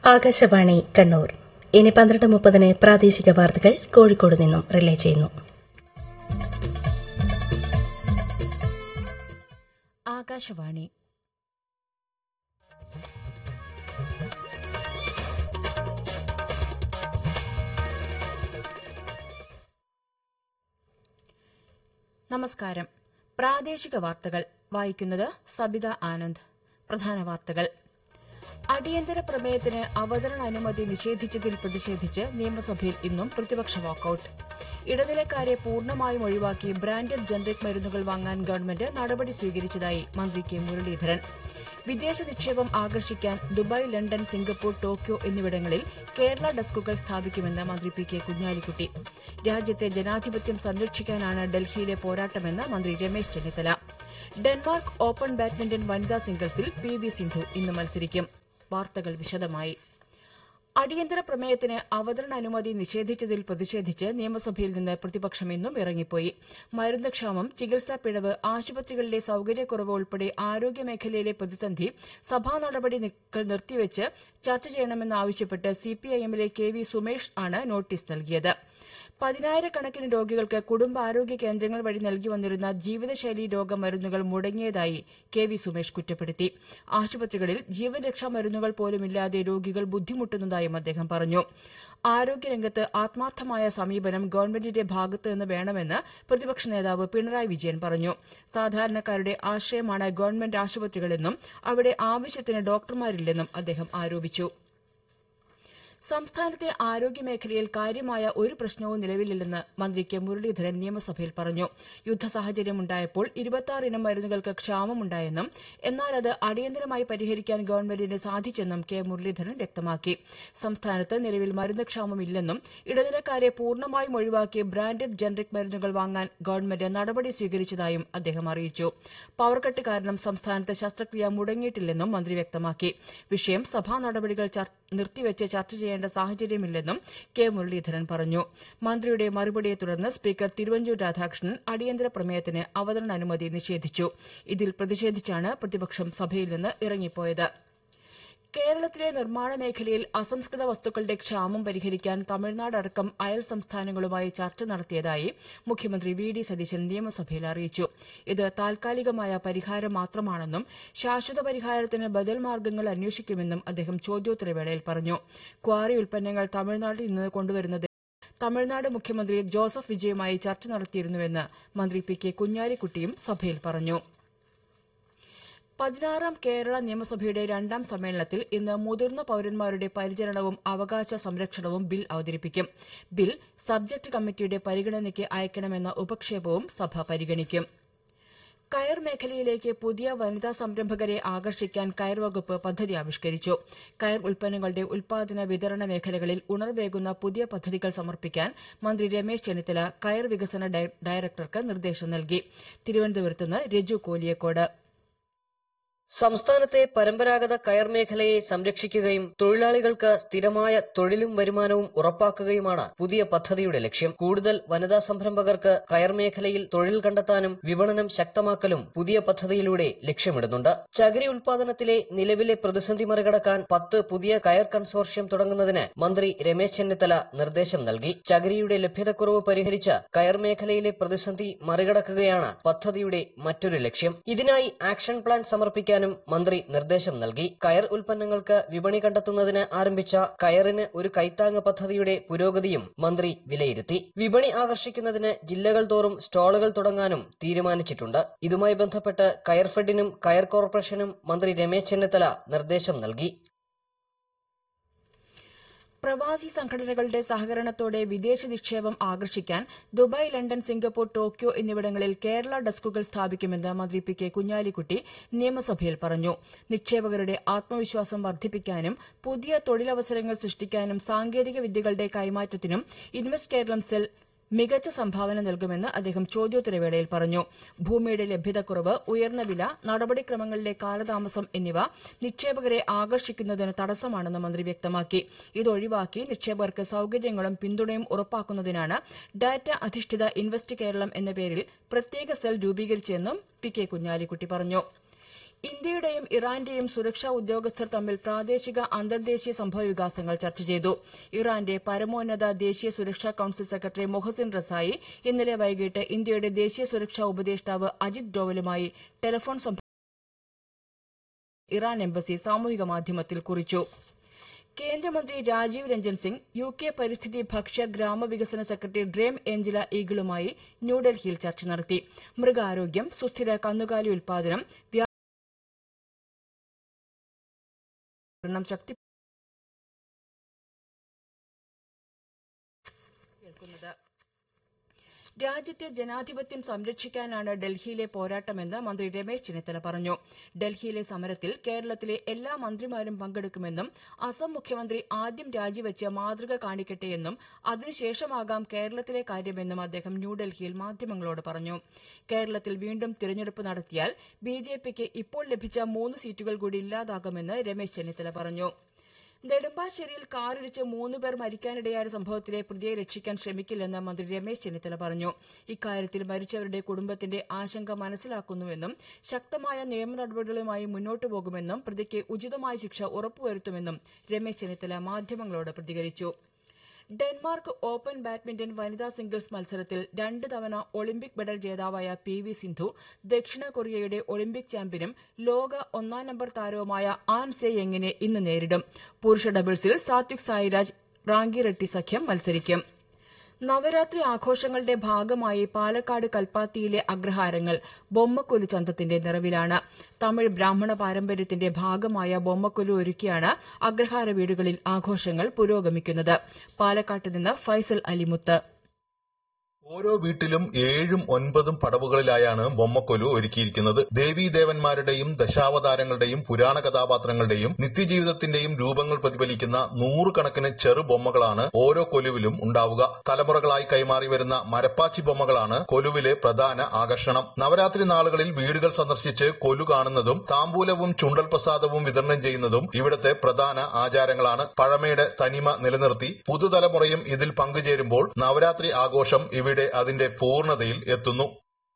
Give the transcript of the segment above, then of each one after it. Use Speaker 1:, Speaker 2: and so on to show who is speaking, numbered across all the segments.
Speaker 1: ആകാശവാണി കണ്ണൂർ ഇനി പന്ത്രണ്ട് മുപ്പതിന് പ്രാദേശിക വാർത്തകൾ കോഴിക്കോട് നിന്നും റിലേ ചെയ്യുന്നു
Speaker 2: ആകാശവാണി നമസ്കാരം പ്രാദേശിക വാർത്തകൾ വായിക്കുന്നത് സബിത ആനന്ദ് പ്രധാന വാർത്തകൾ അടിയന്തര പ്രമേയത്തിന് അവതരണ അനുമതി നിഷേധിച്ചതിൽ പ്രതിഷേധിച്ച് നിയമസഭയിൽ ഇന്നും പ്രതിപക്ഷ വാക്കൌട്ട് ഇടനിലക്കാരെ പൂർണ്ണമായും ഒഴിവാക്കി ബ്രാൻഡഡ് ജനറിക് മരുന്നുകൾ വാങ്ങാൻ ഗവൺമെന്റ് നടപടി സ്വീകരിച്ചതായി മന്ത്രി കെ മുരളീധരൻ വിദേശ നിക്ഷേപം ആകർഷിക്കാൻ ദുബായ് ലണ്ടൻ സിംഗപ്പൂർ ടോക്കിയോ എന്നിവിടങ്ങളിൽ കേരള ഡെസ്കുകൾ സ്ഥാപിക്കുമെന്ന് മന്ത്രി പി കെ കുഞ്ഞാലിക്കുട്ടി രാജ്യത്തെ ജനാധിപത്യം സംരക്ഷിക്കാനാണ് ഡൽഹിയിലെ പോരാട്ടമെന്ന് മന്ത്രി Ramesh Chennithala Denmark open badminton വനിതാ സിംഗിൾസിൽ പി വി സിന്ധു ഇന്ന് മത്സരിക്കും വാർത്തകൾ വിശദമായി അടിയന്തര പ്രമേയത്തിന് അവതരണ അനുമതി നിഷേധിച്ചതിൽ പ്രതിഷേധിച്ച് നിയമസഭയിൽ നിന്ന് പ്രതിപക്ഷം ഇന്നും ഇറങ്ങിപ്പോയി മരുന്നുക്ഷാമം ചികിത്സാ പിഴവ് ആശുപത്രികളിലെ സൌകര്യക്കുറവ് ഉൾപ്പെടെ ആരോഗ്യമേഖലയിലെ പ്രതിസന്ധി സഭാ നടപടികൾ നിർത്തിവച്ച് ചർച്ച ചെയ്യണമെന്നാവശ്യപ്പെട്ട് സിപിഐഎമ്മിലെ കെ വി സുമേഷ് ആണ് നോട്ടീസ് നൽകിയത് പതിനായിരക്കണക്കിന് രോഗികൾക്ക് കുടുംബാരോഗ്യ കേന്ദ്രങ്ങൾ വഴി നൽകി വന്നിരുന്ന ജീവിതശൈലി രോഗ മരുന്നുകൾ മുടങ്ങിയതായി കെ വി സുമേഷ് കുറ്റപ്പെടുത്തി ആശുപത്രികളിൽ ജീവൻ രക്ഷാ മരുന്നുകൾ പോലുമില്ലാതെ രോഗികൾ ബുദ്ധിമുട്ടുന്നതായും അദ്ദേഹം പറഞ്ഞു ആരോഗ്യരംഗത്ത് ആത്മാർത്ഥമായ സമീപനം ഗവൺമെന്റിന്റെ ഭാഗത്ത് നിന്ന് വേണമെന്ന് പ്രതിപക്ഷ നേതാവ് പിണറായി വിജയൻ പറഞ്ഞു സാധാരണക്കാരുടെ ആശ്രയമാണ് ഗവൺമെന്റ് ആശുപത്രികളെന്നും അവിടെ ആവശ്യത്തിന് ഡോക്ടർമാരില്ലെന്നും അദ്ദേഹം ആരോപിച്ചു സംസ്ഥാനത്തെ ആരോഗ്യമേഖലയിൽ കാര്യമായ ഒരു പ്രശ്നവും നിലവിലില്ലെന്ന് മന്ത്രി കെ മുരളീധരൻ നിയമസഭയിൽ പറഞ്ഞു യുദ്ധ സാഹചര്യമുണ്ടായപ്പോൾ ഇരുപത്തിയാറ് ഇനം മരുന്നുകൾക്ക് ക്ഷാമമുണ്ടായെന്നും എന്നാൽ അത് അടിയന്തരമായി പരിഹരിക്കാൻ ഗവൺമെന്റിന് സാധിച്ചെന്നും കെ മുരളീധരൻ വ്യക്തമാക്കി സംസ്ഥാനത്ത് നിലവിൽ മരുന്ന് ക്ഷാമമില്ലെന്നും ഇടനിലക്കാരെ പൂർണ്ണമായും ഒഴിവാക്കി ബ്രാൻഡഡ് ജനറിക് മരുന്നുകൾ വാങ്ങാൻ ഗവൺമെന്റ് നടപടി സ്വീകരിച്ചതായും അദ്ദേഹം അറിയിച്ചു പവർകട്ട് കാരണം സംസ്ഥാനത്ത് ശസ്ത്രക്രിയ മുടങ്ങിയിട്ടില്ലെന്നും മന്ത്രി വ്യക്തമാക്കി വിഷയം സഭാ നടപടികൾ നിർത്തിവെച്ച് ചർച്ച ചെയ്യേണ്ട സാഹചര്യമില്ലെന്നും കെ മുരളീധരൻ പറഞ്ഞു മന്ത്രിയുടെ മറുപടിയെ തുടർന്ന് സ്പീക്കർ തിരുവഞ്ചൂർ രാധാകൃഷ്ണൻ അടിയന്തര പ്രമേയത്തിന് അവതരണ അനുമതി നിഷേധിച്ചു ഇതിൽ പ്രതിഷേധിച്ചാണ് പ്രതിപക്ഷം സഭയിൽ നിന്ന് ഇറങ്ങിപ്പോയത് കേരളത്തിലെ നിർമ്മാണ മേഖലയിൽ അസംസ്കൃത വസ്തുക്കളുടെ ക്ഷാമം പരിഹരിക്കാൻ തമിഴ്നാട് അടക്കം അയൽ സംസ്ഥാനങ്ങളുമായി ചർച്ച നടത്തിയതായി മുഖ്യമന്ത്രി വി ഡി സതീശൻ നിയമസഭയിൽ അറിയിച്ചു ഇത് താൽക്കാലികമായ പരിഹാരം മാത്രമാണെന്നും ശാശ്വത പരിഹാരത്തിന് ബദൽ മാർഗ്ഗങ്ങൾ അന്വേഷിക്കുമെന്നും അദ്ദേഹം ചോദ്യോത്തരവേളയിൽ പറഞ്ഞു ക്വാറി ഉൽപ്പന്നങ്ങൾ തമിഴ്നാട്ടിൽ നിന്ന് കൊണ്ടുവരുന്നത് തമിഴ്നാട് മുഖ്യമന്ത്രി ജോസഫ് വിജയുമായി ചർച്ച നടത്തിയിരുന്നുവെന്ന് മന്ത്രി പി കെ കുഞ്ഞാലിക്കുട്ടിയും സഭയിൽ പറഞ്ഞു പതിനാറാം കേരള നിയമസഭയുടെ രണ്ടാം സമ്മേളനത്തിൽ ഇന്ന് മുതിർന്ന പൌരന്മാരുടെ പരിചരണവും അവകാശ സംരക്ഷണവും ബിൽ അവതരിപ്പിക്കും ബിൽ സബ്ജക്ട് കമ്മിറ്റിയുടെ പരിഗണനയ്ക്ക് അയക്കണമെന്ന ഉപക്ഷേപവും സഭ പരിഗണിക്കും കയർ മേഖലയിലേക്ക് പുതിയ വനിതാ സംരംഭകരെ ആകർഷിക്കാൻ കയർ വകുപ്പ് പദ്ധതി ആവിഷ്കരിച്ചു കയർ ഉൽപ്പന്നങ്ങളുടെ ഉൽപാദന വിതരണ മേഖലകളിൽ ഉണർവേകുന്ന പുതിയ പദ്ധതികൾ സമർപ്പിക്കാൻ മന്ത്രി രമേശ് ചെന്നിത്തല കയർ വികസന ഡയറക്ടർക്ക് നിർദ്ദേശം നൽകി തിരുവനന്തപുരത്ത് നിന്ന് രജു കോലിയക്കോട്
Speaker 3: സംസ്ഥാനത്തെ പരമ്പരാഗത കയർ മേഖലയെ സംരക്ഷിക്കുകയും തൊഴിലാളികൾക്ക് സ്ഥിരമായ തൊഴിലും വരുമാനവും ഉറപ്പാക്കുകയുമാണ് പുതിയ പദ്ധതിയുടെ ലക്ഷ്യം കൂടുതൽ വനിതാ സംരംഭകർക്ക് കയർ മേഖലയിൽ തൊഴിൽ കണ്ടെത്താനും വിപണനം ശക്തമാക്കലും പുതിയ പദ്ധതിയിലൂടെ ലക്ഷ്യമിടുന്നുണ്ട് ചകിരി ഉൽപാദനത്തിലെ നിലവിലെ പ്രതിസന്ധി മറികടക്കാൻ പത്ത് പുതിയ കയർ കൺസോർഷ്യം തുടങ്ങുന്നതിന് മന്ത്രി രമേശ് ചെന്നിത്തല നിർദ്ദേശം നൽകി ചകിരിയുടെ ലഭ്യതക്കുറവ് പരിഹരിച്ച് കയർ മേഖലയിലെ പ്രതിസന്ധി മറികടക്കുകയാണ് പദ്ധതിയുടെ മറ്റൊരു ലക്ഷ്യം ഇതിനായി ആക്ഷൻ പ്ലാൻ സമർപ്പിക്കാൻ നും മന്ത്രി നിർദ്ദേശം നൽകി കയർ ഉൽപ്പന്നങ്ങൾക്ക് വിപണി കണ്ടെത്തുന്നതിന് ആരംഭിച്ച കയറിന് ഒരു കൈത്താങ് പദ്ധതിയുടെ പുരോഗതിയും മന്ത്രി വിലയിരുത്തി വിപണി ആകർഷിക്കുന്നതിന് ജില്ലകൾ തോറും സ്റ്റാളുകൾ തുടങ്ങാനും തീരുമാനിച്ചിട്ടുണ്ട് ഇതുമായി ബന്ധപ്പെട്ട് കയർഫെഡിനും കയർ കോർപ്പറേഷനും മന്ത്രി രമേശ് ചെന്നിത്തല നിർദ്ദേശം നൽകി
Speaker 2: പ്രവാസി സംഘടനകളുടെ സഹകരണത്തോടെ വിദേശ നിക്ഷേപം ആകർഷിക്കാൻ ദുബായ് ലണ്ടൻ സിംഗപ്പൂർ ടോക്കിയോ എന്നിവിടങ്ങളിൽ കേരള ഡെസ്കുകൾ സ്ഥാപിക്കുമെന്ന് മന്ത്രി പി കെ കുഞ്ഞാലിക്കുട്ടി നിയമസഭയിൽ പറഞ്ഞു നിക്ഷേപകരുടെ ആത്മവിശ്വാസം വർദ്ധിപ്പിക്കാനും പുതിയ തൊഴിലവസരങ്ങൾ സൃഷ്ടിക്കാനും സാങ്കേതിക വിദ്യകളുടെ കൈമാറ്റത്തിനും ഇൻവെസ്റ്റ് കേരളം സെൽ മികച്ച സംഭാവന നൽകുമെന്ന് അദ്ദേഹം ചോദ്യോത്തരവേളയിൽ പറഞ്ഞു ഭൂമിയുടെ ലഭ്യതക്കുറവ് ഉയർന്ന വില നടപടിക്രമങ്ങളിലെ കാലതാമസം എന്നിവ നിക്ഷേപകരെ ആകർഷിക്കുന്നതിന് തടസ്സമാണെന്ന് മന്ത്രി വ്യക്തമാക്കി ഇതൊഴിവാക്കി നിക്ഷേപകർക്ക് സൌകര്യങ്ങളും പിന്തുണയും ഉറപ്പാക്കുന്നതിനാണ് ഡാറ്റ അധിഷ്ഠിത ഇൻവെസ്റ്റ് കേരളം എന്ന പേരിൽ പ്രത്യേക സെൽ രൂപീകരിച്ചതെന്നും പി കെ കുഞ്ഞാലിക്കുട്ടി പറഞ്ഞു ഇന്ത്യയുടെയും ഇറാന്റെയും സുരക്ഷാ ഉദ്യോഗസ്ഥർ തമ്മിൽ പ്രാദേശിക അന്തർദേശീയ സംഭവവികാസങ്ങൾ ചർച്ച ചെയ്തു ഇറാന്റെ പരമോന്നത ദേശീയ സുരക്ഷാ കൌൺസിൽ സെക്രട്ടറി മൊഹസിൻ റസായി ഇന്നലെ വൈകിട്ട് ഇന്ത്യയുടെ ദേശീയ സുരക്ഷാ ഉപദേഷ്ടാവ് അജിത് ഡോവലുമായി ടെലിഫോൺ സംഭാഷണം ഇറാൻ എംബസി സാമൂഹിക മാധ്യമത്തിൽ കുറിച്ചു കേന്ദ്രമന്ത്രി രാജീവ് രഞ്ജൻ സിംഗ് യു കെ പരിസ്ഥിതി ഭക്ഷ്യ ഗ്രാമവികസന സെക്രട്ടറി ഡ്രേം ഏഞ്ചല ഈഗിളുമായി ന്യൂഡൽഹിയിൽ ചർച്ച നടത്തി മൃഗാരോഗ്യം സുസ്ഥിര കന്നുകാലി ഉൽപാദനം വ്യാപനം ശക്തി കേൾക്കുന്നത് രാജ്യത്തെ ജനാധിപത്യം സംരക്ഷിക്കാനാണ് ഡൽഹിയിലെ പോരാട്ടമെന്ന് മന്ത്രി രമേശ് ചെന്നിത്തല പറഞ്ഞു ഡൽഹിയിലെ സമരത്തിൽ കേരളത്തിലെ എല്ലാ മന്ത്രിമാരും പങ്കെടുക്കുമെന്നും അസം മുഖ്യമന്ത്രി ആദ്യം രാജിവെച്ച് മാതൃക കാണിക്കട്ടെയെന്നും അതിനുശേഷമാകാം കേരളത്തിലെ കാര്യമെന്നും അദ്ദേഹം ന്യൂഡൽഹിയിൽ മാധ്യമങ്ങളോട് പറഞ്ഞു കേരളത്തിൽ വീണ്ടും തിരഞ്ഞെടുപ്പ് നടത്തിയാൽ ബിജെപിക്ക് ഇപ്പോൾ ലഭിച്ച മൂന്ന് സീറ്റുകൾ കൂടി ഇല്ലാതാകുമെന്ന് രമേശ് ചെന്നിത്തല പറഞ്ഞു നെടുമ്പാശ്ശേരിയിൽ കാറിടിച്ച് മൂന്നുപേർ മരിക്കാനിടയായ സംഭവത്തിലെ പ്രതിയെ രക്ഷിക്കാൻ ശ്രമിക്കില്ലെന്ന് മന്ത്രി രമേശ് ചെന്നിത്തല പറഞ്ഞു ഇക്കാര്യത്തിൽ മരിച്ചവരുടെ കുടുംബത്തിന്റെ ആശങ്ക മനസ്സിലാക്കുന്നുവെന്നും ശക്തമായ നിയമ നടപടികളുമായി മുന്നോട്ടു പോകുമെന്നും പ്രതിക്ക് ഉചിതമായ ശിക്ഷ ഉറപ്പുവരുത്തുമെന്നും രമേശ് ചെന്നിത്തല മാധ്യമങ്ങളോട് പ്രതികരിച്ചു ഡെൻമാർക്ക് ഓപ്പൺ ബാഡ്മിന്റൺ വനിതാ സിംഗിൾസ് മത്സരത്തിൽ രണ്ട് തവണ ഒളിമ്പിക് മെഡൽ ജേതാവായ പി വി സിന്ധു ദക്ഷിണ കൊറിയയുടെ ഒളിമ്പിക് ചാമ്പ്യനും ലോക ഒന്നാം നമ്പർ താരവുമായ ആൻ സെ യെങ്ങിനെ ഇന്ന് നേരിടും പുരുഷ ഡബിൾസിൽ സാത്വിക് സായിരാജ് റാങ്കി റെഡ്ഡി സഖ്യം മത്സരിക്കും നവരാത്രി ആഘോഷങ്ങളുടെ ഭാഗമായി പാലക്കാട് കൽപ്പാത്തിയിലെ അഗ്രഹാരങ്ങൾ ബൊമ്മക്കൊലു ചന്തത്തിന്റെ നിറവിലാണ് തമിഴ് ബ്രാഹ്മണ പാരമ്പര്യത്തിന്റെ ഭാഗമായ ബൊമ്മക്കൊലു ഒരുക്കിയാണ് അഗ്രഹാര വീടുകളിൽ ആഘോഷങ്ങൾ പുരോഗമിക്കുന്നത് പാലക്കാട്ട് നിന്ന് ഫൈസൽ അലിമുത്ത്
Speaker 4: ഓരോ വീട്ടിലും ഏഴും ഒൻപതും പടവുകളിലായാണ് ബൊമ്മക്കൊലു ഒരുക്കിയിരിക്കുന്നത് ദേവീദേവന്മാരുടെയും ദശാവതാരങ്ങളുടെയും പുരാണ കഥാപാത്രങ്ങളുടെയും നിത്യജീവിതത്തിന്റെയും രൂപങ്ങൾ പ്രതിഫലിക്കുന്ന നൂറുകണക്കിന് ചെറു ബൊമ്മകളാണ് ഓരോ കൊലുവിലും ഉണ്ടാവുക തലമുറകളായി കൈമാറി വരുന്ന മരപ്പാച്ചി ബൊമ്മകളാണ് കൊലുവിലെ പ്രധാന ആകർഷണം നവരാത്രി നാളുകളിൽ വീടുകൾ സന്ദർശിച്ച് കൊലു കാണുന്നതും താമ്പൂലവും ചുണ്ടൽ പ്രസാദവും വിതരണം ചെയ്യുന്നതും ഇവിടുത്തെ പ്രധാന ആചാരങ്ങളാണ് പഴമയുടെ തനിമ നിലനിർത്തി പുതുതലമുറയും ഇതിൽ പങ്കുചേരുമ്പോൾ നവരാത്രി ആഘോഷം ഇവിടെ അതിന്റെ പൂർണ്ണതയിൽ എത്തുന്നു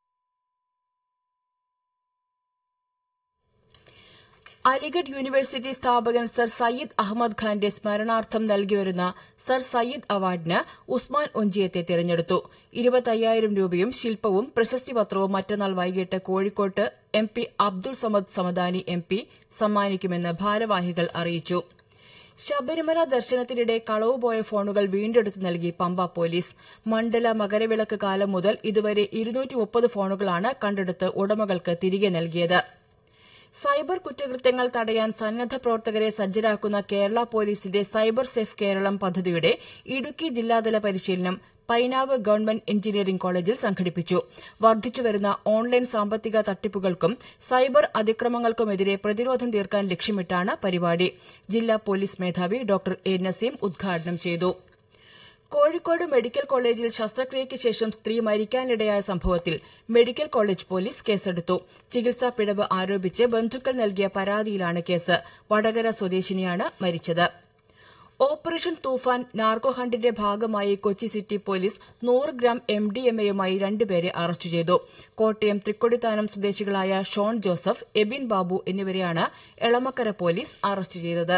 Speaker 2: അലിഗഡ് യൂണിവേഴ്സിറ്റി സ്ഥാപകൻ സർ സയ്യിദ് അഹമ്മദ് ഖാന്റെ സ്മരണാർത്ഥം നൽകിവരുന്ന സർ സയ്യിദ് അവാർഡിന് ഉസ്മാൻ ഒഞ്ചിയത്തെ തിരഞ്ഞെടുത്തു ഇരുപത്തയ്യായിരം രൂപയും ശില്പവും പ്രശസ്തി പത്രവും മറ്റന്നാൾ വൈകിട്ട് കോഴിക്കോട്ട് M P Abdul Samad Samadani M P സമ്മാനിക്കുമെന്ന് ഭാരവാഹികൾ അറിയിച്ചു ശബരിമല ദർശനത്തിനിടെ കളവുപോയ ഫോണുകൾ വീണ്ടെടുത്ത് നൽകി പമ്പ പോലീസ് മണ്ഡല മകരവിളക്ക് കാലം മുതൽ ഇതുവരെ ഇരുന്നൂറ്റി മുപ്പത് ഫോണുകളാണ് കണ്ടെടുത്ത് ഉടമകൾക്ക് തിരികെ നൽകിയത് സൈബർ കുറ്റകൃത്യങ്ങൾ തടയാൻ സന്നദ്ധ പ്രവർത്തകരെ സജ്ജരാക്കുന്ന കേരള പോലീസിന്റെ സൈബർ സേഫ് കേരളം പദ്ധതിയുടെ ഇടുക്കി ജില്ലാതല പരിശീലനം പൈനാവ് ഗവൺമെന്റ് എഞ്ചിനീയറിംഗ് കോളേജിൽ സംഘടിപ്പിച്ചു വർദ്ധിച്ചുവരുന്ന ഓൺലൈൻ സാമ്പത്തിക തട്ടിപ്പുകൾക്കും സൈബർ അതിക്രമങ്ങൾക്കുമെതിരെ പ്രതിരോധം തീർക്കാൻ ലക്ഷ്യമിട്ടാണ് പരിപാടി ജില്ലാ പോലീസ് മേധാവി ഡോക്ടർ എ നസീം ഉദ്ഘാടനം ചെയ്തു കോഴിക്കോട് മെഡിക്കൽ കോളേജിൽ ശസ്ത്രക്രിയയ്ക്ക് ശേഷം സ്ത്രീ മരിക്കാനിടയായ സംഭവത്തിൽ മെഡിക്കൽ കോളേജ് പോലീസ് കേസെടുത്തു ചികിത്സാ പിഴവ് ആരോപിച്ച് ബന്ധുക്കൾ നൽകിയ പരാതിയിലാണ് കേസ് വടകര സ്വദേശിനിയാണ് മരിച്ചത് ഓപ്പറേഷൻ തൂഫാൻ നാർക്കോ ഹണ്ടിന്റെ ഭാഗമായി കൊച്ചി സിറ്റി പോലീസ് നൂറ് ഗ്രാം എം ഡി എം എയുമായി രണ്ടുപേരെ അറസ്റ്റ് ചെയ്തു കോട്ടയം തൃക്കൊടിത്താനം സ്വദേശികളായ ഷോൺ ജോസഫ് എബിൻ ബാബു എന്നിവരെയാണ് എളമക്കര പോലീസ് അറസ്റ്റ് ചെയ്തത്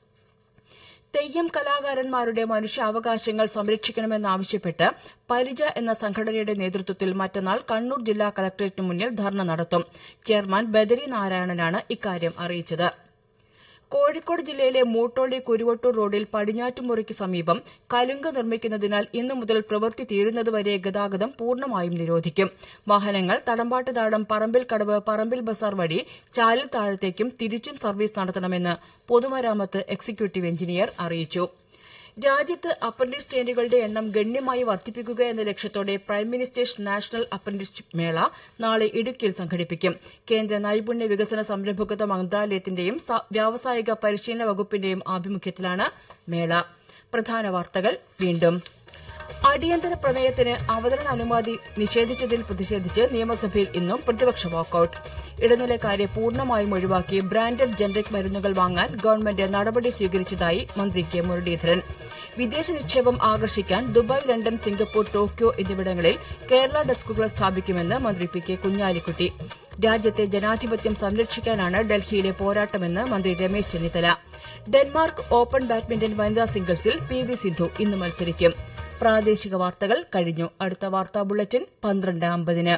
Speaker 2: തെയ്യം കലാകാരന്മാരുടെ മനുഷ്യാവകാശങ്ങൾ സംരക്ഷിക്കണമെന്നാവശ്യപ്പെട്ട് പരിജ എന്ന സംഘടനയുടെ നേതൃത്വത്തിൽ മറ്റന്നാൾ കണ്ണൂർ ജില്ലാ കലക്ടറേറ്റിന് മുന്നിൽ ധർണ നടത്തും ചെയർമാൻ ബദരി നാരായണനാണ് ഇക്കാര്യം അറിയിച്ചത് കോഴിക്കോട് ജില്ലയിലെ മൂട്ടോളി കുരുവട്ടൂർ റോഡിൽ പടിഞ്ഞാറ്റുമുറിക്ക് സമീപം കലുങ്ക് നിർമ്മിക്കുന്നതിനാൽ ഇന്നു മുതൽ പ്രവൃത്തി തീരുന്നതുവരെ ഗതാഗതം പൂർണ്ണമായും നിരോധിക്കും വാഹനങ്ങൾ തടമ്പാട്ട് താഴം പറമ്പിൽ കടവ് പറമ്പിൽ ബസാർ വഴി ചാലിൽ താഴത്തേക്കും തിരിച്ചും സർവീസ് നടത്തണമെന്ന് പൊതുമരാമത്ത് എക്സിക്യൂട്ടീവ് എഞ്ചിനീയർ അറിയിച്ചു രാജ്യത്ത് അപ്രന്റീസ് ട്രെയിനുകളുടെ എണ്ണം ഗണ്യമായി വർദ്ധിപ്പിക്കുക എന്ന ലക്ഷ്യത്തോടെ പ്രൈം മിനിസ്റ്റേഴ്സ് നാഷണൽ അപ്രന്റീസ്ഷിപ്പ് മേള നാളെ ഇടുക്കിയിൽ സംഘടിപ്പിക്കും കേന്ദ്ര നൈപുണ്യ വികസന സംരംഭകത്വ മന്ത്രാലയത്തിന്റെയും സ- വ്യാവസായിക പരിശീലന വകുപ്പിന്റെയും ആഭിമുഖ്യത്തിലാണ് മേള പ്രധാന വാർത്തകൾ വീണ്ടും അടിയന്തര പ്രമേയത്തിന് അവതരണ അനുമതി നിഷേധിച്ചതിൽ പ്രതിഷേധിച്ച് നിയമസഭയിൽ ഇന്നും പ്രതിപക്ഷ വാക്കൌട്ട് ഇടനിലക്കാരെ പൂർണ്ണമായും ഒഴിവാക്കി ബ്രാൻഡഡ് ജനറിക് മരുന്നുകൾ വാങ്ങാൻ ഗവൺമെന്റ് നടപടി സ്വീകരിച്ചതായി മന്ത്രി കെ മുരളീധരൻ വിദേശ നിക്ഷേപം ആകർഷിക്കാൻ ദുബായ് ലണ്ടൻ സിംഗപ്പൂർ ടോക്കിയോ എന്നിവിടങ്ങളിൽ കേരള ഡെസ്കുകൾ സ്ഥാപിക്കുമെന്ന് മന്ത്രി പി കെ കുഞ്ഞാലിക്കുട്ടി രാജ്യത്തെ ജനാധിപത്യം സംരക്ഷിക്കാനാണ് ഡൽഹിയിലെ പോരാട്ടമെന്ന് മന്ത്രി Ramesh Chennithala Denmark open badminton വനിതാ സിംഗിൾസിൽ പി വി സിന്ധു ഇന്ന് മത്സരിക്കും പ്രാദേശിക വാർത്തകൾ കഴിഞ്ഞു അടുത്ത വാർത്താ ബുള്ളറ്റിൻ പന്ത്രണ്ട് അമ്പതിന്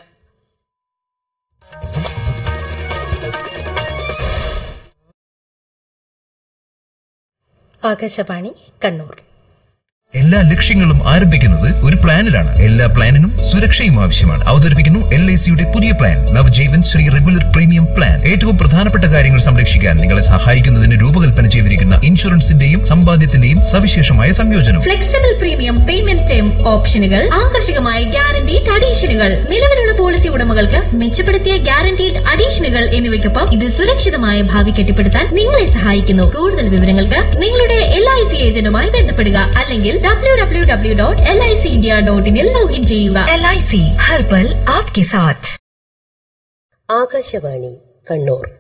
Speaker 1: ആകാശവാണി കണ്ണൂർ
Speaker 5: എല്ലാ ലക്ഷ്യങ്ങളും ആരംഭിക്കുന്നത് ഒരു പ്ലാനിലാണ് എല്ലാ പ്ലാനിനും സുരക്ഷയും ആവശ്യമാണ് അവതരിപ്പിക്കുന്നു എൽ ഐ സിയുടെ പുതിയ plan Navjeevan Shree regular premium plan ഏറ്റവും പ്രധാനപ്പെട്ട കാര്യങ്ങൾ സംരക്ഷിക്കാൻ നിങ്ങളെ സഹായിക്കുന്നതിന് രൂപകൽപ്പന ചെയ്തിരിക്കുന്ന ഇൻഷുറൻസിന്റെയും സമ്പാദ്യത്തിന്റെയും സവിശേഷമായ സംയോജനം
Speaker 6: ഫ്ലെക്സിബിൾ പ്രീമിയം പേയ്മെന്റ് ടേം ഓപ്ഷനുകൾ ആകർഷകമായ ഗ്യാരണ്ടീഡ് അഡീഷനുകൾ നിലവിലുള്ള പോളിസി ഉടമകൾക്ക് മെച്ചപ്പെടുത്തിയ ഗ്യാരണ്ടീഡ് അഡീഷനുകൾ എന്നിവയ്ക്കൊപ്പം ഇത് സുരക്ഷിതമായ ഭാവി കെട്ടിപ്പടുത്താൻ നിങ്ങളെ സഹായിക്കുന്നു കൂടുതൽ വിവരങ്ങൾക്ക് നിങ്ങളുടെ എൽ ഐ സി ഏജന്റുമായി ബന്ധപ്പെടുക അല്ലെങ്കിൽ W W W dot L I C India dot ഇനിൽ ലോഗിൻ ചെയ്യുക
Speaker 7: एल आई सी हर पल आपके साथ
Speaker 8: ആകാശവാണി കണ്ണൂർ